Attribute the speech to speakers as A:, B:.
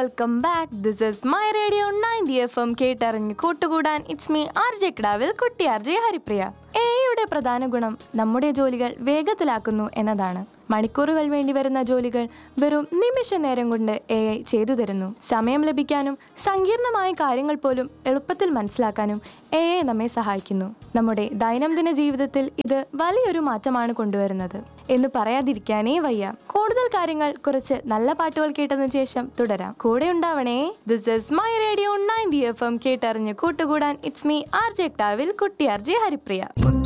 A: welcome back this is my radio ninety F M കേട്ടറിഞ്ഞ് കൂട്ടുകൂടാൻ it's me R J കിടാവിൽ കുട്ടി R J Haripriya എയുടെ പ്രധാന ഗുണം നമ്മുടെ ജോലികൾ വേഗത്തിലാക്കുന്നു എന്നതാണ് മണിക്കൂറുകൾ വേണ്ടി വരുന്ന ജോലികൾ വെറും നിമിഷ നേരം കൊണ്ട് എ ഐ ചെയ്തു തരുന്നു സമയം ലഭിക്കാനും സങ്കീർണമായ കാര്യങ്ങൾ പോലും എളുപ്പത്തിൽ മനസ്സിലാക്കാനും എ ഐ നമ്മെ സഹായിക്കുന്നു നമ്മുടെ ദൈനംദിന ജീവിതത്തിൽ ഇത് വലിയൊരു മാറ്റമാണ് കൊണ്ടുവരുന്നത് എന്ന് പറയാതിരിക്കാനേ വയ്യ കൂടുതൽ കാര്യങ്ങൾ കുറച്ച് നല്ല പാട്ടുകൾ കേട്ടതിനു ശേഷം തുടരാം കൂടെ ഉണ്ടാവണേ this is my radio ninety F M കേട്ടറിഞ്ഞ് കൂട്ടുകൂടാൻ ഇറ്റ്സ് മീ ആർ ജെ ടാവിൽ കുട്ടി ആർ ജെ ഹരിപ്രിയ